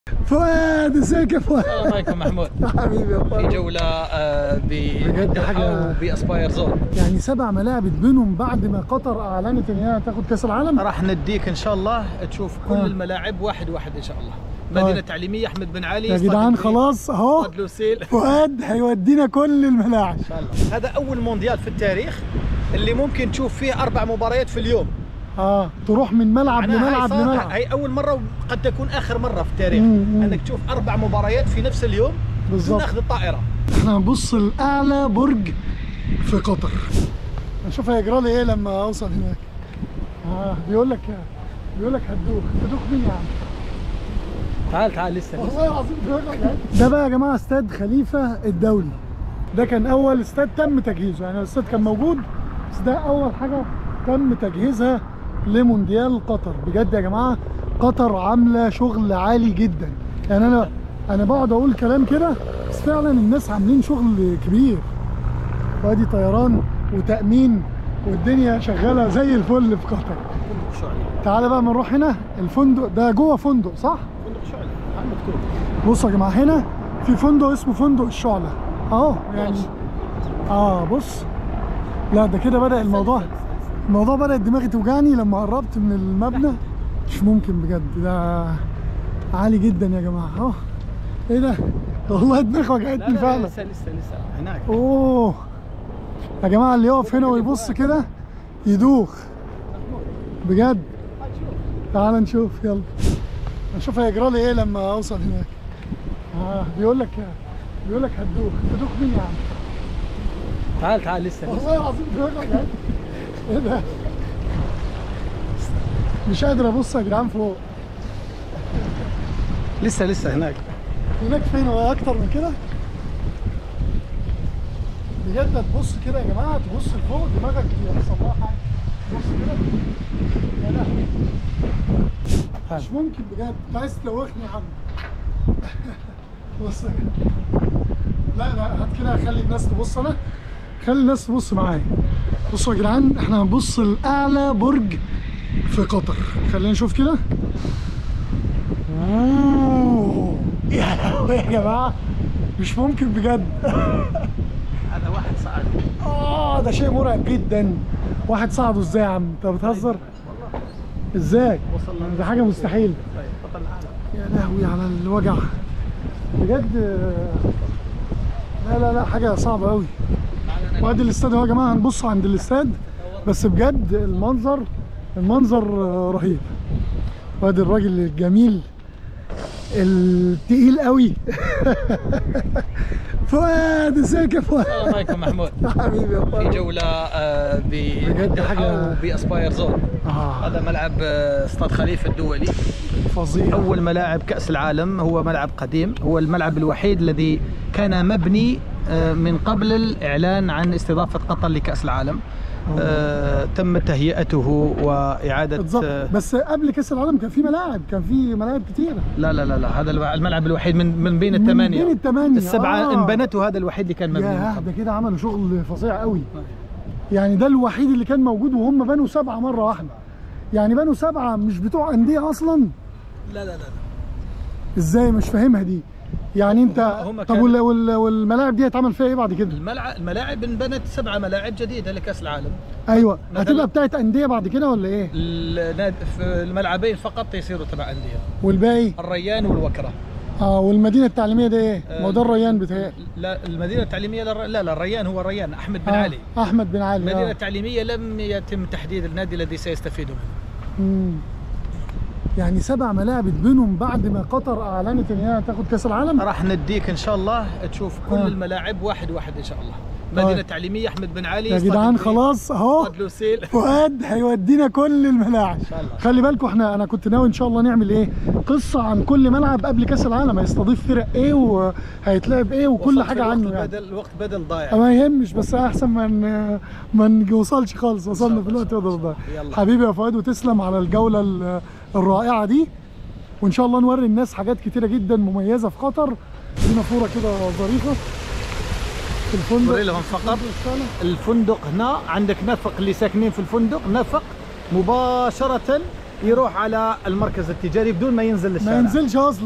فؤاد ازيك يا فؤاد السلام عليكم محمود حبيبي يا في فؤاد جولة آه، بجد بدوحة حاجة- وبأسباير زون يعني سبع ملاعب اتبنوا بعد ما قطر اعلنت ان هي تاخد كاس العالم راح نديك ان شاء الله تشوف كل آه. الملاعب واحد واحد ان شاء الله طيب. مدينة تعليمية احمد بن علي يا استاد جدعان الدين، خلاص اهو استاد لوسيل فؤاد هيودينا كل الملاعب ان شاء الله هذا اول مونديال في التاريخ اللي ممكن تشوف فيه اربع مباريات في اليوم اه تروح من ملعب معناها هاي لملعب صار- لملعب هاي اول مرة وقد تكون اخر مرة في التاريخ مم، مم. انك تشوف اربع مباريات في نفس اليوم بالظبط. بدون اخذ الطائرة احنا هنبص لاعلى برج في قطر نشوف هيجرى لي ايه لما اوصل هناك اه بيقول لك بيقول لك هتدوخ تدوخ مين يا عم تعال تعال لسه والله العظيم ده بقى يا جماعه استاد خليفه الدولي ده كان اول استاد تم تجهيزه يعني الاستاد كان موجود بس ده اول حاجه تم تجهيزها لمونديال قطر بجد يا جماعه قطر عامله شغل عالي جدا يعني انا انا بقعد اقول كلام كده بس فعلا الناس عاملين شغل كبير وادي طيران وتامين والدنيا شغاله زي الفل في قطر فندق شعلي تعالى بقى ما نروح هنا الفندق ده جوه فندق صح فندق شعلي هاي مكتوب بصوا يا جماعه هنا في فندق اسمه فندق الشعلة اهو يعني اه بص لا ده كده بدأ الموضوع الموضوع بدأ دماغي توجعني لما قربت من المبنى مش ممكن بجد ده عالي جدا يا جماعه اهو ايه ده والله دماغي لا وجعتني لا فعلا لسه لسه لسه هناك اوه يا جماعه اللي يقف هنا ويبص كده يدوخ بجد تعال نشوف يلا نشوف هيجرى لي ايه لما اوصل هناك اه بيقول لك بيقول لك هتدوخ تدوخ مين يا عم تعال تعال لسه لسه والله العظيم دماغي وجعتني ايه ده مش قادر ابص يا جدعان فوق لسه لسه هناك هناك فين هو اكتر من كده بجد تبص كده يا جماعه تبص لفوق دماغك يحصل لها حاجه بص كده يا لهوي مش ممكن بجد انت عايز تدوخني يا عم بص يا جدع. لا لا هات كده خلي الناس تبص انا خلي الناس تبص معايا بصوا يا جدعان احنا هنبص لاعلى برج في قطر خلينا نشوف كده أوه. يا لهوي يا جماعه مش ممكن بجد هذا واحد صعد اه ده شيء مرعب جدا واحد صعده ازاي يا عم انت بتهزر ازاي وصلنا ده حاجه مستحيل طيب بطل العالم يا لهوي على الوجع بجد آه، لا لا لا حاجه صعبه قوي وادي الاستاد اهو يا جماعه هنبص عند الاستاد بس بجد المنظر المنظر آه، رهيب وادي الراجل الجميل التقيل قوي فؤاد ازيك يا فؤاد السلام عليكم محمود حبيبي يا في فؤاد جولة آه، بجد بدوحة حاجة- وبأسباير زون آه هذا ملعب آه، استاد خليفة الدولي فظيع أول ملاعب كأس العالم هو ملعب قديم هو الملعب الوحيد الذي كان مبني آه، من قبل الإعلان عن استضافة قطر لكأس العالم آه، تم تهيئته وإعادة بالظبط آه، بس قبل كاس العالم كان في ملاعب كان في ملاعب كتيره لا لا لا لا هذا الملعب الوحيد من من بين من الثمانية بين الثمانية، السبعة آه. انبنت وهذا الوحيد اللي كان مبني من ياه قبل ده كده عملوا شغل فظيع قوي يعني ده الوحيد اللي كان موجود وهم بنوا سبعه مره واحده يعني بنوا سبعه مش بتوع انديه اصلا لا لا لا ازاي مش فاهمها دي يعني انت هم طب كانوا- وال- وال- والملاعب دي هيتعمل فيها ايه بعد كده الملعب الملاعب انبنت سبعة ملاعب جديدة لكأس العالم ايوه مثلاً- هتبقى بتاعت انديه بعد كده ولا ايه الناد- في الملعبين فقط يصيروا تبع أندية والباقي الريان والوكرة اه والمدينه التعليميه دي ايه آه، ما هو ده الريان بتهيألي لا المدينة التعليمية للر... لا لا الريان هو الريان أحمد بن آه، علي احمد بن علي المدينة آه. التعليمية لم يتم تحديد النادي الذي سيستفيد منه مم. يعني سبع ملاعب اتبنوا بعد ما قطر اعلنت ان هي تاخد كاس العالم راح نديك إن شاء الله تشوف كل آه. الملاعب واحد واحد إن شاء الله طيب. مدينة تعليمية أحمد بن علي يا استاد جدعان الدين، خلاص اهو استاد لوسيل فؤاد هيودينا كل الملاعب إن شاء الله. خلي بالكم احنا انا كنت ناوي ان شاء الله نعمل ايه قصه عن كل ملعب قبل كاس العالم هيستضيف فرق ايه وهيتلعب ايه وكل وصلت حاجه في الوقت عنه يعني بدل الوقت بدل ضايع ما يهمش بس احسن ما ن- ما نوصلش خالص وصلنا الله، في الوقت إن شاء بدل الله. ده يلا. حبيبي يا فؤاد وتسلم على الجوله ال- الرائعه دي وان شاء الله نوري الناس حاجات كتيره جدا مميزه في قطر دي نافوره كده ظريفه في الفندق وري لهم فقط. الفندق الفندق هنا عندك نفق اللي ساكنين في الفندق نفق مباشرة يروح على المركز التجاري بدون ما ينزل للشارع ما ينزلش اصلا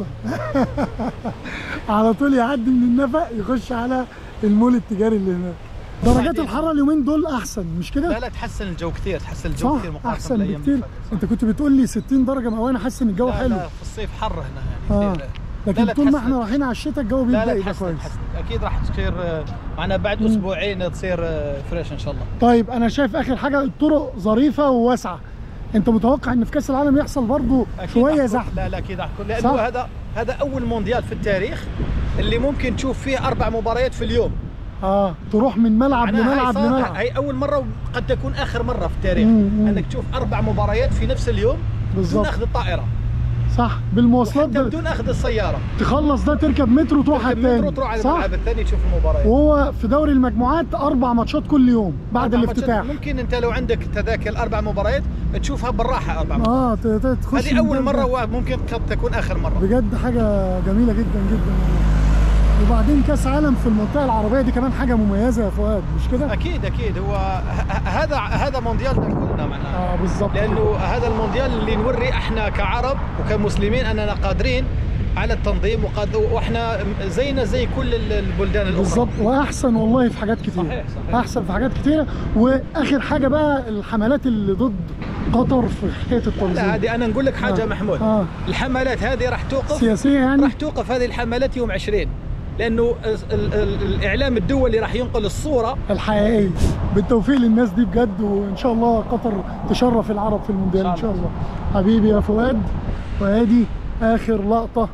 على طول يعدي من النفق يخش على المول التجاري اللي هناك درجات وبعدين- الحراره اليومين دول احسن مش كده لا لا تحسن الجو كثير تحسن الجو صح كثير مقارنه احسن بالأيام بكتير اللي فاتت. انت كنت بتقول لي 60 درجه مئويه حاسس ان الجو لا حلو لا في الصيف حر هنا يعني اه كثير لكن لا طول ما تحسن. احنا رايحين على الشتاء الجو لا بيبدا لا يبقى تحسن كويس تحسن اكيد راح تصير آه، معنا بعد مم. اسبوعين تصير آه، فريش ان شاء الله طيب انا شايف اخر حاجه الطرق ظريفه وواسعه انت متوقع ان في كاس العالم يحصل برضه أكيد شويه راح تكون- زحمه لا لا اكيد راح تكون صح. لانه هذا هذا اول مونديال في التاريخ اللي ممكن تشوف فيه اربع مباريات في اليوم اه تروح من ملعب معناها هاي لملعب صار- لملعب هاي اول مره وقد تكون اخر مره في التاريخ مم، مم. انك تشوف اربع مباريات في نفس اليوم بدون بالظبط اخذ الطائره صح بالمواصلات حتى ده بدون اخذ السياره تخلص ده تركب مترو تروح على تركب مترو التاني تروح على صح الملعب الثاني تشوف المباريات وهو في دوري المجموعات اربع ماتشات كل يوم بعد أربع ماتشات. الافتتاح ممكن انت لو عندك تذاكر اربع مباريات تشوفها بالراحه اربع مباريات اه ت- ت- تخش هذه اول الجدول مره ده. وممكن قد تكون اخر مره بجد حاجه جميله جدا جدا والله. وبعدين كاس عالم في المنطقه العربيه دي كمان حاجه مميزه يا فؤاد مش كده؟ اكيد اكيد هو ه- ه- هذا هذا مونديالنا كلنا معناها اه بالظبط لانه هذا المونديال اللي نوري احنا كعرب وكمسلمين اننا قادرين على التنظيم وقاد واحنا زينا زي كل ال- البلدان الاخرى بالظبط واحسن والله في حاجات كتير صحيح، صحيح. احسن في حاجات كتيره واخر حاجه بقى الحملات اللي ضد قطر في حكايه التنظيم لا هذه انا نقول لك حاجه آه. محمود آه. الحملات هذه راح توقف سياسيه يعني راح توقف هذه الحملات يوم 20 لانه ال- ال- الاعلام الدولي راح ينقل الصوره الحقيقيه بالتوفيق للناس دي بجد وان شاء الله قطر تشرف العرب في المونديال ان شاء الله حبيبي يا فؤاد وادي اخر لقطه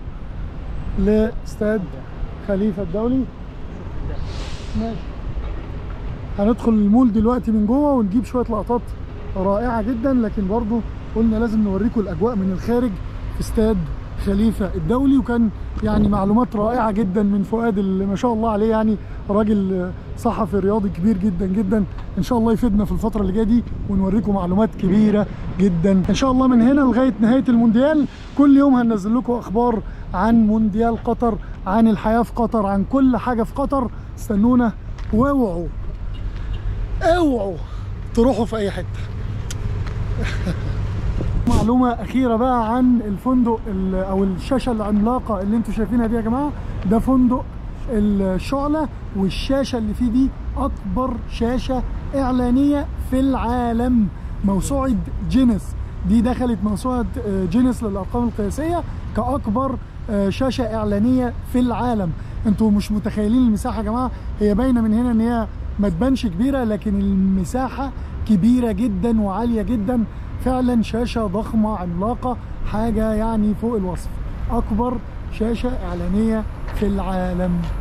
لاستاد خليفه الدولي ماشي هندخل المول دلوقتي من جوه ونجيب شويه لقطات رائعه جدا لكن برضو قلنا لازم نوريكم الاجواء من الخارج في استاد خليفه الدولي وكان يعني معلومات رائعه جدا من فؤاد اللي ما شاء الله عليه يعني راجل صحفي رياضي كبير جدا جدا ان شاء الله يفيدنا في الفتره اللي جايه دي ونوريكم معلومات كبيره جدا ان شاء الله من هنا لغايه نهايه المونديال كل يوم هننزل لكم اخبار عن مونديال قطر عن الحياه في قطر عن كل حاجه في قطر استنونا واوعوا اوعوا تروحوا في اي حته معلومة أخيرة بقى عن الفندق ال- أو الشاشة العملاقة اللي أنتوا شايفينها دي يا جماعة ده فندق الشعلة والشاشة اللي فيه دي أكبر شاشة إعلانية في العالم موسوعة جينيس دي دخلت موسوعة آه، جينيس للأرقام القياسية كأكبر آه، شاشة إعلانية في العالم أنتوا مش متخيلين المساحة يا جماعة هي باينة من هنا إن هي ما تبانش كبيرة لكن المساحة كبيرة جدا وعالية جدا فعلا شاشة ضخمة عملاقة حاجة يعني فوق الوصف أكبر شاشة إعلانية في العالم